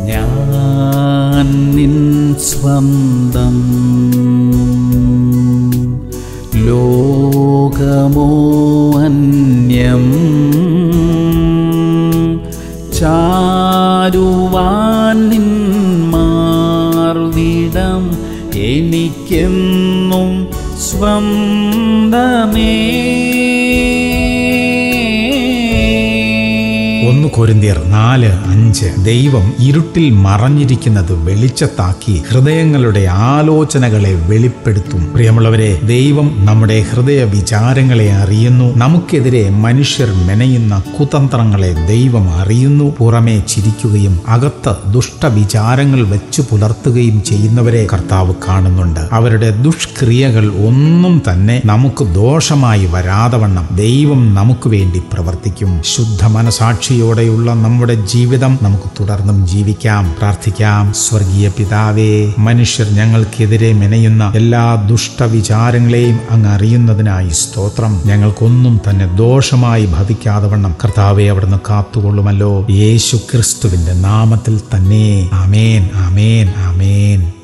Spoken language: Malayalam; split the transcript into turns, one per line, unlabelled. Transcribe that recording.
ഞാൻ നിൻ സ്വന്തം ലോകമോ അന്യം ചാരുവാൻ നിൻ മാർവിടം എനിക്കെന്നും സ്വന്തമേ
ഒന്ന് കൊരിന്തിയർ നാല് അഞ്ച് ദൈവം ഇരുട്ടിൽ മറഞ്ഞിരിക്കുന്നത് വെളിച്ചത്താക്കി ഹൃദയങ്ങളുടെ ആലോചനകളെ വെളിപ്പെടുത്തും പ്രിയമുള്ളവരെ ദൈവം നമ്മുടെ ഹൃദയ വിചാരങ്ങളെ അറിയുന്നു നമുക്കെതിരെ മനുഷ്യർ മെനയുന്ന കുതന്ത്രങ്ങളെ ദൈവം അറിയുന്നു പുറമെ ചിരിക്കുകയും അകത്ത് ദുഷ്ടവിചാരങ്ങൾ വെച്ചു പുലർത്തുകയും ചെയ്യുന്നവരെ കർത്താവ് കാണുന്നുണ്ട് അവരുടെ ദുഷ്ക്രിയകൾ ഒന്നും തന്നെ നമുക്ക് ദോഷമായി വരാതെ വണ്ണം ദൈവം നമുക്ക് വേണ്ടി പ്രവർത്തിക്കും ശുദ്ധ മനസാക്ഷിയോടെയുള്ള നമ്മുടെ ജീവിതം നമുക്ക് തുടർന്നും ജീവിക്കാം പ്രാർത്ഥിക്കാം സ്വർഗീയ പിതാവേ മനുഷ്യർ ഞങ്ങൾക്കെതിരെ മെനയുന്ന എല്ലാ ദുഷ്ടവിചാരങ്ങളെയും അങ്ങ് അറിയുന്നതിനായി സ്തോത്രം ഞങ്ങൾക്കൊന്നും തന്നെ ദോഷമായി ഭവിക്കാതെ വണ്ണം കർത്താവെ അവിടുന്ന് കാത്തുകൊള്ളുമല്ലോ യേശു ക്രിസ്തുവിന്റെ നാമത്തിൽ തന്നെ ആമേൻ ആമേൻ ആമേൻ